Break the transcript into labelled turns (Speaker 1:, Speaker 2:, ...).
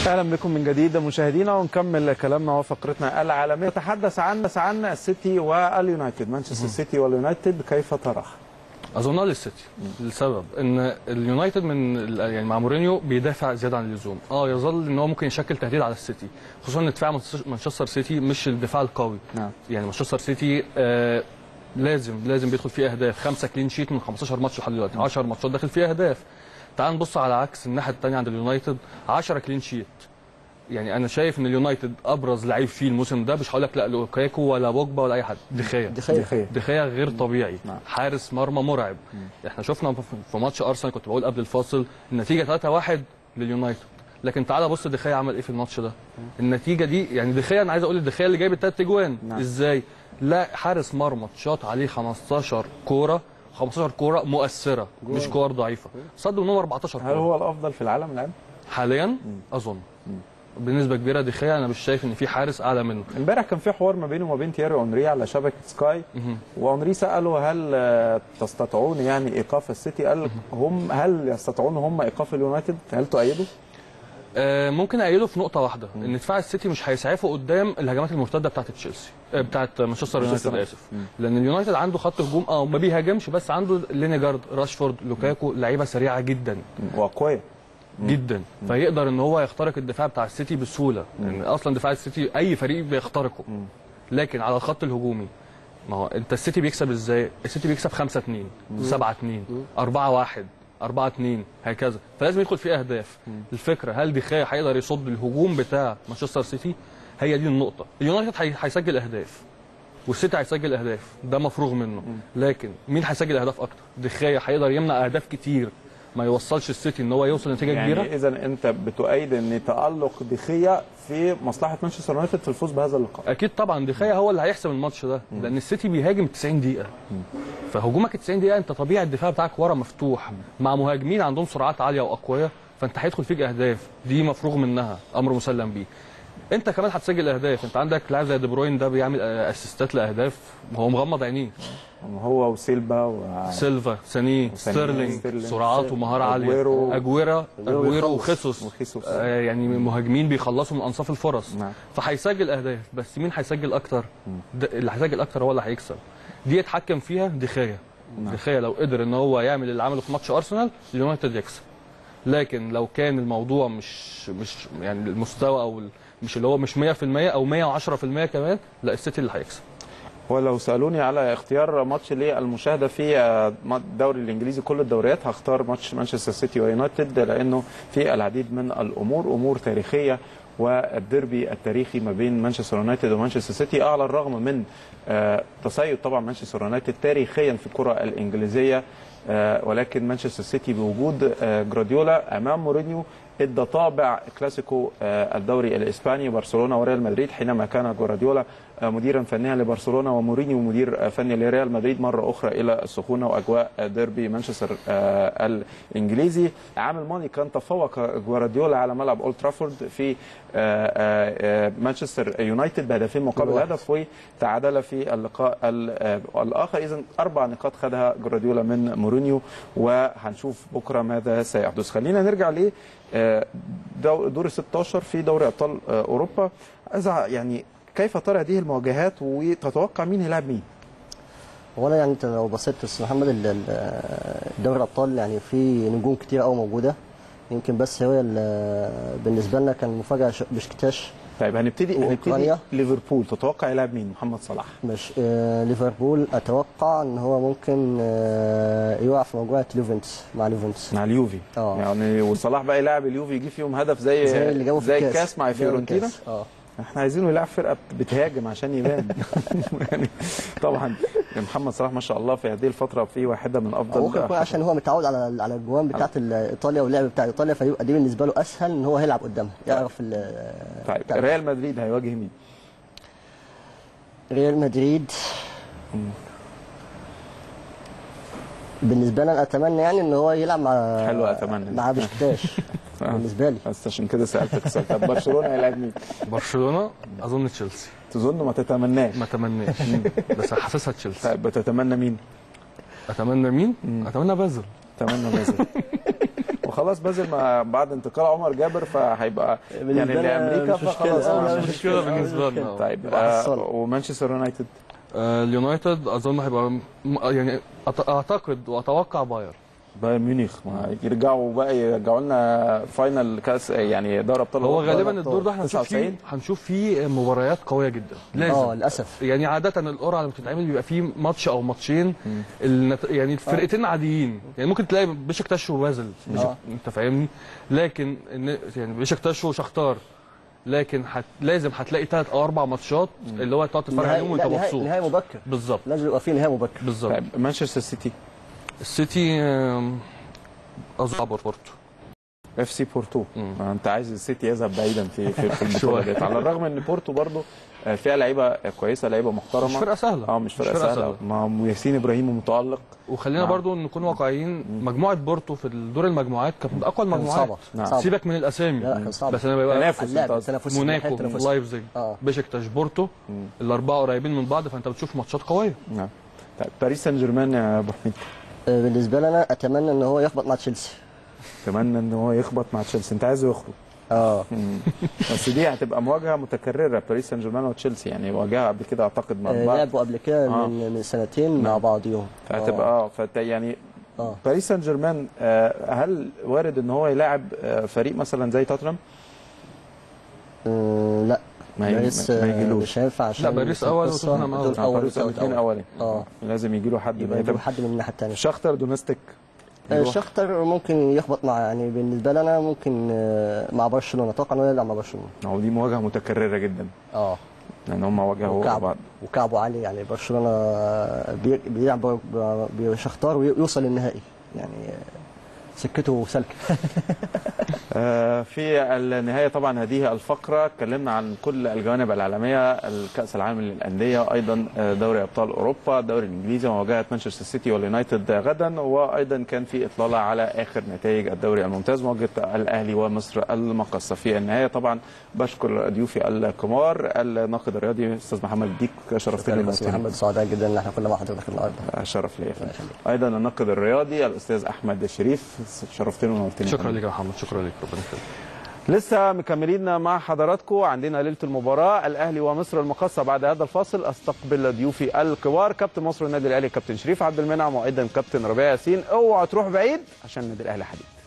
Speaker 1: اهلا بكم من جديد مشاهدينا ونكمل كلامنا وفقرتنا العالميه نتحدث عن عن السيتي واليونايتد مانشستر سيتي واليونايتد كيف تراها؟
Speaker 2: اظنها للسيتي لسبب ان اليونايتد من ال- يعني مع مورينيو بيدافع زياده عن اللزوم اه يظل ان هو ممكن يشكل تهديد على السيتي خصوصا ان دفاع مانشستر- مانشستر سيتي مش الدفاع القوي
Speaker 1: نعم.
Speaker 2: يعني مانشستر سيتي آه لازم لازم بيدخل فيه اهداف خمسه كلين شيت من 15 ماتش لحد دلوقتي 10 ماتشات داخل فيه اهداف تعال نبص على عكس الناحيه الثانيه عند اليونايتد 10 كلين شيت يعني انا شايف ان اليونايتد ابرز لعيب فيه الموسم ده مش هقول لك لا لوكاكو ولا بوجبا ولا اي حد دخيا
Speaker 1: دخيا. دخيا.
Speaker 2: دخيا غير طبيعي
Speaker 1: نعم.
Speaker 2: حارس مرمى مرعب احنا شفنا في ماتش ارسنال كنت بقول قبل الفاصل النتيجه 3-1 لليونايتد لكن تعالى بص دخيا عمل ايه في الماتش ده النتيجه دي يعني دخيا انا عايز اقول الدخيا اللي جايب الثلاث اجوان
Speaker 1: نعم.
Speaker 2: ازاي لا حارس مرمى شاط عليه 15 كوره 15 كوره مؤثره مش كور ضعيفه صد منهم 14
Speaker 1: هل
Speaker 2: كوره
Speaker 1: هو الافضل في العالم الان؟
Speaker 2: حاليا اظن بنسبه كبيره دخيا انا مش شايف ان في حارس اعلى منه
Speaker 1: امبارح كان في حوار ما بينه وما بين تييري اونري على شبكه سكاي واونري ساله هل آه، تستطيعون يعني ايقاف السيتي؟ قال هم هل يستطيعون هم ايقاف اليونايتد؟ هل تؤيده؟
Speaker 2: آه، ممكن ايده في نقطه واحده ان دفاع السيتي مش هيسعفه قدام الهجمات المرتده بتاعت تشيلسي آه، بتاعت مانشستر يونايتد
Speaker 1: مانشستر.
Speaker 2: اسف لان اليونايتد عنده خط هجوم اه ما بيهاجمش بس عنده لينيجارد راشفورد لوكاكو لعيبه سريعه جدا
Speaker 1: واقوياء
Speaker 2: جدا فيقدر ان هو يخترق الدفاع بتاع السيتي بسهوله يعني اصلا دفاع السيتي اي فريق بيخترقه لكن على الخط الهجومي ما هو انت السيتي بيكسب ازاي؟ السيتي بيكسب 5 2 7 2 4 1 4 2 هكذا فلازم يدخل فيه اهداف الفكره هل دخيا هيقدر يصد الهجوم بتاع مانشستر سيتي؟ هي دي النقطه اليونايتد هي- هيسجل اهداف والسيتي هيسجل اهداف ده مفروغ منه لكن مين هيسجل اهداف اكتر؟ دخيا هيقدر يمنع اهداف كتير ما يوصلش السيتي ان هو يوصل لنتيجه كبيره
Speaker 1: يعني اذا انت بتؤيد ان تالق دخيا في مصلحه مانشستر يونايتد في الفوز بهذا اللقاء
Speaker 2: اكيد طبعا دخيا هو اللي هيحسم الماتش ده لان السيتي بيهاجم 90 دقيقه فهجومك 90 دقيقه انت طبيعي الدفاع بتاعك ورا مفتوح مع مهاجمين عندهم سرعات عاليه واقوياء فانت هيدخل فيك اهداف دي مفروغ منها امر مسلم بيه انت كمان هتسجل اهداف انت عندك لاعب زي دي بروين ده بيعمل آه، اسيستات لاهداف وهو مغمض عينيه
Speaker 1: هو وسيلبا و...
Speaker 2: سيلفا ساني ستيرلينج
Speaker 1: ستيرلينج،
Speaker 2: سرعات ومهاره عاليه
Speaker 1: أجويرو.
Speaker 2: اجويرا اجويرو
Speaker 1: وخيسوس.
Speaker 2: وخيسوس
Speaker 1: وخيسوس.
Speaker 2: آه، يعني مهاجمين بيخلصوا من انصاف الفرص
Speaker 1: نعم.
Speaker 2: فهيسجل اهداف بس مين هيسجل اكتر ده اللي هيسجل اكتر هو اللي هيكسب دي يتحكم فيها دخيا
Speaker 1: نعم.
Speaker 2: دخيا لو قدر ان هو يعمل اللي عمله في ماتش ارسنال اليونايتد يكسب لكن لو كان الموضوع مش مش يعني المستوى او ال- مش اللي هو مش 100% او 110% كمان لا السيتي اللي هيكسب
Speaker 1: ولو سالوني على اختيار ماتش للمشاهده في آه، الدوري الانجليزي كل الدوريات هختار ماتش مانشستر سيتي ويونايتد لانه في العديد من الامور امور تاريخيه والديربي التاريخي ما بين مانشستر يونايتد ومانشستر سيتي على الرغم من آه، تصيد طبعا مانشستر يونايتد تاريخيا في الكره الانجليزيه آه، ولكن مانشستر سيتي بوجود آه، جراديولا امام مورينيو ادى طابع كلاسيكو آه، الدوري الاسباني برشلونه وريال مدريد حينما كان جوارديولا آه، مديرا فنيا لبرشلونه ومورينيو مدير آه، فني لريال مدريد مره اخرى الى السخونه واجواء آه، ديربي مانشستر آه، الانجليزي العام الماضي كان تفوق جوارديولا على ملعب اولد ترافورد في آه، آه، آه، مانشستر يونايتد بهدفين مقابل
Speaker 3: واحد.
Speaker 1: هدف وتعادل في اللقاء ال- آه، الاخر اذا اربع نقاط خدها جوارديولا من مورينيو وهنشوف بكره ماذا سيحدث خلينا نرجع ل آه، دو- دور ال 16 في دوري ابطال آه، اوروبا عايز أع- يعني كيف ترى هذه المواجهات وتتوقع مين هيلاعب مين؟
Speaker 3: اولا يعني انت لو بصيت بس محمد ال- ال- دوري الابطال يعني في نجوم كتير قوي موجوده يمكن بس هو ال- بالنسبه لنا كان مفاجاه ش- بشكتاش
Speaker 1: طيب هنبتدي هنبتدي
Speaker 3: وأوكرانيا.
Speaker 1: ليفربول تتوقع يلعب مين؟ محمد صلاح
Speaker 3: مش آه ليفربول اتوقع ان هو ممكن آه يقع في مجموعه يوفنتوس مع يوفنتوس
Speaker 1: مع اليوفي
Speaker 3: اه.
Speaker 1: يعني وصلاح بقى يلعب اليوفي يجيب فيهم هدف زي
Speaker 3: زي اللي جابه في
Speaker 1: زي
Speaker 3: الكاس
Speaker 1: الكاس مع
Speaker 3: جابه
Speaker 1: فيورنتينا
Speaker 3: الكاس. اه
Speaker 1: احنا عايزينه يلعب فرقه بتهاجم عشان يبان يعني طبعا محمد صلاح ما شاء الله في هذه الفتره في واحده من
Speaker 3: أو
Speaker 1: افضل
Speaker 3: ممكن يكون عشان هو متعود على على الجوان بتاعت ال- ايطاليا واللعب بتاع ايطاليا فيبقى دي بالنسبه له اسهل ان هو هيلعب قدامها يعرف ال-
Speaker 1: طيب
Speaker 3: بتاع-
Speaker 1: ريال مدريد هيواجه مين؟
Speaker 3: ريال مدريد بالنسبه لي انا اتمنى يعني ان هو يلعب مع
Speaker 1: حلو أتمنى.
Speaker 3: مع بشكتاش بالنسبه لي
Speaker 1: بس عشان كده سالتك السؤال طب برشلونه هيلاعب مين؟
Speaker 2: برشلونه اظن تشيلسي
Speaker 1: تظن ما تتمناش
Speaker 2: ما اتمناش بس حاسسها تشيلسي
Speaker 1: طيب بتتمنى مين؟
Speaker 2: اتمنى مين؟ اتمنى بازل
Speaker 1: اتمنى بازل وخلاص بازل ما بعد انتقال عمر جابر فهيبقى يعني
Speaker 3: بالنسبة لنا
Speaker 1: لامريكا
Speaker 3: مش مشكلة.
Speaker 1: فخلاص
Speaker 3: آه،
Speaker 1: آه،
Speaker 3: مش
Speaker 2: مش مشكله
Speaker 3: مشكلة.
Speaker 2: بالنسبه
Speaker 3: مش
Speaker 2: لنا
Speaker 3: مشكلة.
Speaker 1: طيب
Speaker 3: يبقى
Speaker 1: آه
Speaker 3: حصل.
Speaker 1: ومانشستر يونايتد
Speaker 2: آه، اليونايتد اظن هيبقى م- يعني أت- اعتقد واتوقع باير
Speaker 1: بايرن ميونخ ما يرجعوا بقى يرجعوا لنا فاينل كاس يعني دوري ابطال
Speaker 2: هو
Speaker 1: أوروبا.
Speaker 2: غالبا الدور ده هنشوف فيه
Speaker 1: 99.
Speaker 2: هنشوف فيه مباريات قويه جدا لازم
Speaker 3: اه للاسف
Speaker 2: يعني عادة القرعة لما بتتعمل بيبقى فيه ماتش أو ماتشين النت... يعني الفرقتين عاديين يعني ممكن تلاقي بشكتاش وبازل مش...
Speaker 3: آه.
Speaker 2: أنت فاهمني لكن إن... يعني بشكتاش وشختار لكن هت... لازم هتلاقي ثلاث أو أربع ماتشات اللي هو تقعد تتفرج عليهم وأنت
Speaker 3: لا، نهائي-
Speaker 2: مبسوط
Speaker 3: نهائي مبكر
Speaker 2: بالظبط
Speaker 3: لازم يبقى فيه نهائي مبكر
Speaker 2: بالظبط
Speaker 1: طيب مانشستر سيتي
Speaker 2: السيتي آم، أصعب بورتو
Speaker 1: اف سي بورتو
Speaker 2: مم.
Speaker 1: ما انت عايز السيتي يذهب بعيدا في في, في البطوله
Speaker 2: شوية.
Speaker 1: ديت على الرغم ان بورتو برضو آه، فيها لعيبه كويسه لعيبه محترمه
Speaker 2: مش فرقة سهلة
Speaker 1: اه مش فرقه سهله ما ياسين ابراهيم متالق
Speaker 2: وخلينا
Speaker 1: نعم.
Speaker 2: برضو نكون واقعيين مجموعة بورتو في دور المجموعات كانت من أقوى
Speaker 3: كان
Speaker 2: المجموعات
Speaker 3: صعبة
Speaker 1: نعم.
Speaker 3: صعبة.
Speaker 2: سيبك من الأسامي
Speaker 3: لا لا كان صعب
Speaker 2: بس أنا ببقى
Speaker 1: تنافس
Speaker 3: اللعب
Speaker 1: انت
Speaker 3: تنافس
Speaker 2: موناكو
Speaker 3: تنافس.
Speaker 2: لايبزيج
Speaker 3: اه
Speaker 2: بشكتاش بورتو
Speaker 1: مم.
Speaker 2: الاربعه قريبين من بعض فانت بتشوف ماتشات قويه
Speaker 1: نعم طيب باريس سان جيرمان يا ابو حميد
Speaker 3: آه، بالنسبه لنا اتمنى ان هو يخبط مع تشيلسي
Speaker 1: اتمنى ان هو يخبط مع تشيلسي انت عايزه يخرج
Speaker 3: اه
Speaker 1: مم. بس دي هتبقى مواجهه متكرره باريس سان جيرمان وتشيلسي يعني واجهها قبل كده اعتقد مع
Speaker 3: آه،
Speaker 1: بعض
Speaker 3: لعبوا قبل كده
Speaker 1: آه.
Speaker 3: من من سنتين مع بعضيهم
Speaker 1: فهتبقى اه فت يعني
Speaker 3: اه
Speaker 1: باريس سان جيرمان آه، هل وارد ان هو يلاعب آه، فريق مثلا زي توتنهام؟
Speaker 3: آه، لا
Speaker 1: ما ي-
Speaker 3: باريس
Speaker 1: ما- ما
Speaker 3: آه،
Speaker 1: يجيلوش.
Speaker 3: مش هينفع عشان
Speaker 2: لا، باريس أول
Speaker 3: القصة.
Speaker 2: وتوتنهام أول.
Speaker 3: دول
Speaker 1: آه،
Speaker 3: اول
Speaker 1: باريس
Speaker 3: وتوتنهام
Speaker 1: الاثنين
Speaker 3: أول.
Speaker 1: اولين
Speaker 3: اه
Speaker 1: لازم يجي له حد
Speaker 3: يبقى
Speaker 1: يبقى
Speaker 3: يجيبوا
Speaker 1: يتابع.
Speaker 3: حد من الناحيه الثانيه
Speaker 1: شختر دونستيك يروح.
Speaker 3: شختر ممكن يخبط مع يعني بالنسبه لنا ممكن آه، مع برشلونه اتوقع انه يلعب مع برشلونه
Speaker 1: هو دي مواجهه متكرره جدا
Speaker 3: اه
Speaker 1: لان هم واجهوا
Speaker 3: وكعب
Speaker 1: بعض
Speaker 3: وكعبه عالي يعني برشلونه بي- بيلعب ب- ب- بشختار ويوصل للنهائي يعني سكته سلكه
Speaker 1: آه، في النهاية طبعا هذه الفقرة اتكلمنا عن كل الجوانب العالمية الكأس العالم للأندية أيضا آه، دوري أبطال أوروبا الدوري الإنجليزي مواجهة مانشستر سيتي واليونايتد غدا وأيضا كان في إطلالة على آخر نتائج الدوري الممتاز مواجهة الأهلي ومصر المقصة في النهاية طبعا بشكر ضيوفي الكبار الناقد الرياضي أستاذ محمد ديك شرفتني
Speaker 3: بس
Speaker 1: ونورتني.
Speaker 3: محمد سعداء جدا ان احنا كنا مع حضرتك النهارده
Speaker 1: شرف ليا
Speaker 3: الله يخليك.
Speaker 1: ايضا الناقد الرياضي الاستاذ احمد شريف شرفتني ونورتني
Speaker 2: شكرا لك يا محمد شكرا لك ربنا يخليك
Speaker 1: لسه مكملين مع حضراتكم عندنا ليله المباراه الاهلي ومصر المقاصه بعد هذا الفاصل استقبل ضيوفي الكبار كابتن مصر النادي الاهلي كابتن شريف عبد المنعم وايضا كابتن ربيع ياسين اوعوا تروح بعيد عشان النادي الاهلي حديث